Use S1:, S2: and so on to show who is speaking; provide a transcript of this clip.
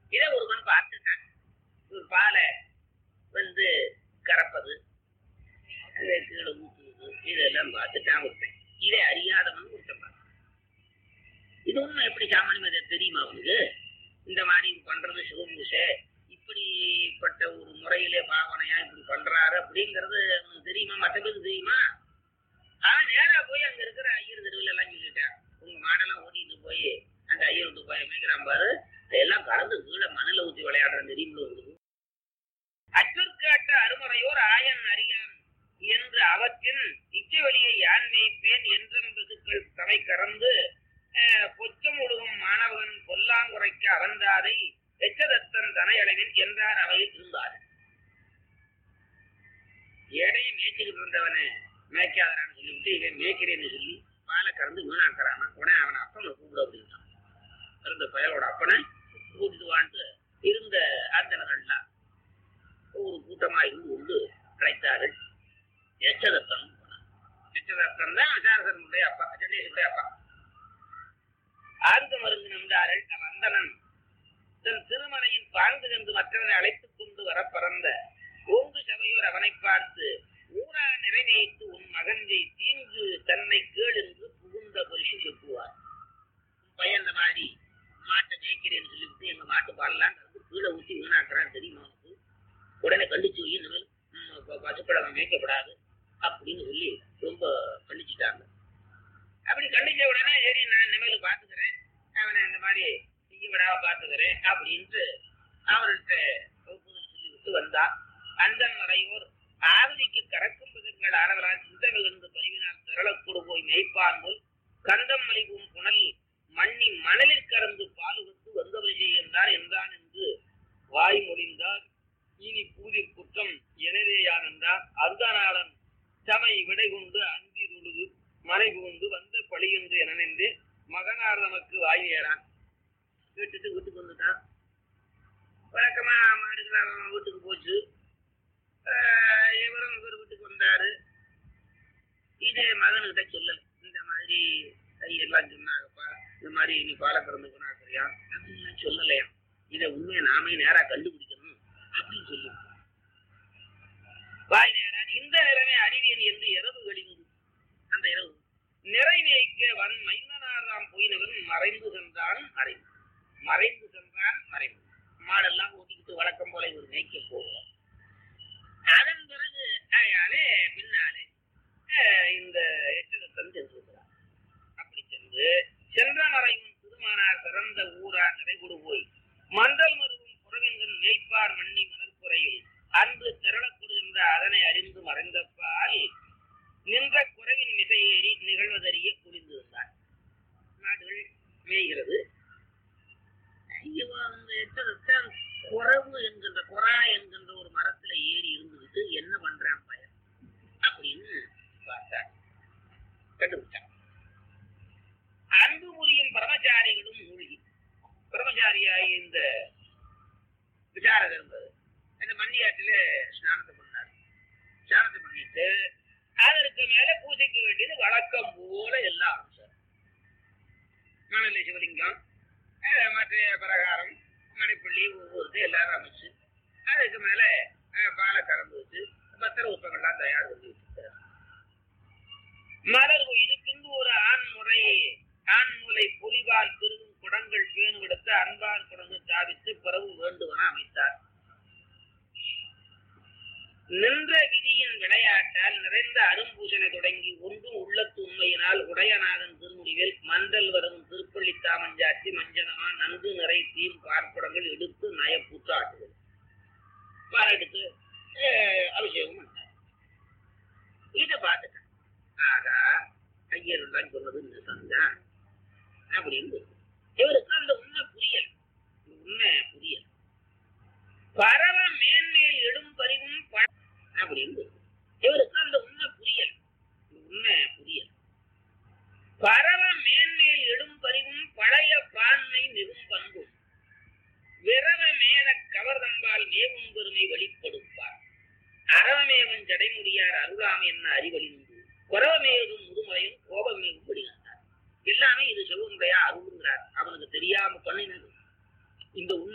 S1: இதை ஒருவன் பார்த்துட்டான் ஒரு பாலை வந்து கறப்பது அதை கீழே ஊற்றுவது இதெல்லாம் பார்த்துட்டான் ஒருத்தன் இதை அறியாதவன் ஒருத்தன் பார்த்தான் இது ஒன்றும் எப்படி சாமானியமாக தெரியுமா அவனுக்கு இந்த மாதிரி பண்றது சிவபூசை இப்படிப்பட்ட ஒரு முறையிலே பாவனையா இப்படி பண்றாரு அப்படிங்கிறது அவனுக்கு தெரியுமா மற்ற பேருக்கு தெரியுமா அவன் நேரா போய் அங்க இருக்கிற ஐயர் தெருவில் எல்லாம் சொல்லிட்டான் உங்க மாடெல்லாம் ஓட்டிட்டு போய் அந்த ஐயர் விட்டு போய் மேய்க்கிறான் பாரு எல்லாம் கலந்து கீழே மணல ஊத்தி விளையாடுற தெரியுமா உங்களுக்கு அச்சொற்காட்ட அருமறையோர் ஆயன் அறியான் என்று அவற்றின் இச்சை வழியை யான் மேய்ப்பேன் என்றென்பதுக்கள் தமை கறந்து அஹ், பொச்சம் ஒழுகும் மாணவன் பொல்லாங்குறைக்க அவந்தாதை எச்சதத்தன் தனையளவின் என்றார் அவையில் இருந்தார் ஏடையை மேய்ச்சிக்கிட்டு இருந்தவனை மேய்க்காதரான்னு சொல்லிவிட்டு இவன் மேய்க்கிறேன்னு சொல்லி பாலை கறந்து வீணாக்குறானா உடனே அவனை அப்பனை கூப்பிட அப்படின்ட்டான் இருந்த பயலோட அப்பனை கூட்டிட்டு வான்ட்டு இருந்த ஆந்தனர்கள்லாம் ஒரு கூட்டமா இருந்து கொண்டு அழைத்தார்கள் எச்சதத்தன் எச்சதத்தன் தான் விசாரசனுடைய அப்பா சண்டேசனுடைய அப்பா ஆழ்ந்த மருந்து நின்றார்கள் அவன் அந்தனன் தன் திருமலையின் பாங்கு சென்று மற்றவரை அழைத்துக் கொண்டு வர பறந்த ஓங்கு சபையோர் அவனை பார்த்து ஊரா நிறைவேய்த்து உன் மகன்கை தீங்கு தன்னை கேள் என்று புகுந்த பரிசு செப்புவார் உன் பையன் இந்த மாதிரி மாட்டை மேய்க்கிறேன்னு சொல்லிவிட்டு எங்க மாட்டு பால்லாம் கறந்து கீழே ஊற்றி வீணாக்குறான்னு தெரியுமா உனக்கு உடனே கண்டிச்சு வை இனிமேல் ம், ப- பசுப்பழம் மேய்க்கப்படாது அப்படின்னு சொல்லி ரொம்ப கண்டிச்சுட்டாங்க அப்படி கண்டிச்ச உடனே சரி நான் இனிமேல் பார்த்துக்கிறேன் அவனை இந்த மாதிரி செய்ய விடாம பார்த்துக்கிறேன் அப்படின்ட்டு அவர்கிட்ட ஒப்புதல் சொல்லி விட்டு வந்தான் அந்தன் மறையோர் ஆவதிக்கு கறக்கும் விதங்கள் ஆனவரால் சிந்தங்கள் இருந்து பரிவினால் திரளக்கூடு போய் மேய்ப்பான் போல் கந்தம் மலிவும் புனல் மண்ணி மணலில் கறந்து பாலுகத்து வந்தவர் செய்கின்றார் என்றான் என்று வாய் மொழிந்தார் இனி பூதிர் குற்றம் எனதேயான் என்றார் அர்த்தநாளன் சமை விடை கொண்டு அந்தி தொழுது மனை புகுந்து வந்த பழியென்று என நின்று மகனார் நமக்கு வாய் ஏறான் கேட்டுட்டு வீட்டுக்கு வந்துட்டான் வழக்கமா மாடுகள் அவன் வீட்டுக்கு போச்சு ஆஹ் இவரும் இவர் வீட்டுக்கு வந்தாரு இதே மகன்கிட்ட சொல்லல இந்த மாதிரி கையெல்லாம் சொன்னாங்கப்பா இந்த மாதிரி நீ பாலை பிறந்துக்கணும் ஆசையா அப்படின்னு சொல்லலையா இதை உண்மையை நாமே நேரா கண்டுபிடிக்கணும் அப்படின்னு சொல்லி வாய் நேரா இந்த நிறமே அறிவியன் என்று இரவு கழிந்து அந்த இரவு நிறைவேய்க்க வன் மைந்தனாராம் போயினவன் மறைந்து சென்றான் மறைந்து மறைந்து சென்றான் மறைந்து மாடெல்லாம் ஓட்டிக்கிட்டு வழக்கம் போல இவர் மேய்க்க போவார் அதன் பிறகு அயாலே பின்னாலே அஹ், இந்த எச்சகத்தன் சென்றிருக்கிறார் அப்படி சென்று சென்ற மறையும் திருமானார் சிறந்த ஊரா நிறைகுடு போய் மண்டல் மருவும் புறவெங்கன் மேய்ப்பார் மண்ணி மணற்குறையில் அன்று திரளப்படுகின்ற அதனை அறிந்து மறைந்தப்பால் நின்ற குறைவின் மிசையேறி நிகழ்வதறிய குளிந்திருந்தார் மாடுகள் மேய்கிறது ஐயோ, அந்த எச்சகத்தான் குறவு என்கின்ற குறா என்கின்ற ஒரு மரத்துல ஏறி இருந்துகிட்டு என்ன பண்றான் பையன் அப்படின்னு பார்த்தார் கண்டுபிடிச்சார் அன்பு புரியும் பிரமச்சாரிகளும் மூழ்கி பிரமச்சாரியாகிய இந்த விசாரகர் இருந்தது இந்த மண்ணியாற்றில ஸ்நானத்தை பண்ணார் ஸ்நானத்தை பண்ணிட்டு அதற்கு மேல பூஜைக்கு வேண்டியது வழக்கம் போல எல்லாம் ஆரம்பிச்சார் மணலை சிவலிங்கம் அஹ் மற்ற பிரகாரம் மணிப்பள்ளி ஒவ்வொரு எல்லாரும் அமைச்சு அதுக்கு மேல அஹ், பாலை கறந்து வச்சு பத்திர உப்பங்கள்லாம் தயார் பண்ணி வச்சுட்டார் மலர் இது பின்பு ஒரு ஆண் முறை ஆண் மூலை பொலிவால் பெருகும் குடங்கள் பேணு விடுத்து அன்பால் குடங்கு தாவித்து பிறகு வேண்டுவன அமைத்தார் நின்ற விதியின் விளையாட்டால் நிறைந்த அரும்பூசனை தொடங்கி ஒன்றும் உள்ளத்து உண்மையினால் உடையநாதன் திருமுடிவில் மந்தல் வரும் திருப்பள்ளி தாமஞ்சாத்தி மஞ்சனமா நன்கு நிறை தீம் பார்ப்படங்கள் எடுத்து நயப்பூட்டு ஆட்டுவது பாரெடுத்து அஹ், அபிஷேகம் பண்ணார் இதை பார்த்துட்டேன் ஆகா ஐயர் தான் சொன்னது நிசம்தான் அப்படின்னு இவருக்கு அந்த உண்மை புரியல இந்த உண்மை புரியல பரவ மேன்மேல் எழும் பரிவும் ப- அப்படின்னு இவருக்கு அந்த உண்மை புரியல இந்த உண்மை புரியல பரவ மேன்மேல் எழும் பரிவும் பழைய பான்மை மிகும் பண்பும் விரவ மேல கவர்தம்பால் மேவும் பெருமை வெளிப்படுப்பார் அறவமேவன் ஜடைமுடியார் அருளாமை என்ன அறிவழிந்து குறவமேதும் முதுமலையும் கோபமேவும் வெளியானார் எல்லாமே இது சிவனுடைய அருளுங்கிறார் அவனுக்கு தெரியாம பண்ணினது இந்த உண்மை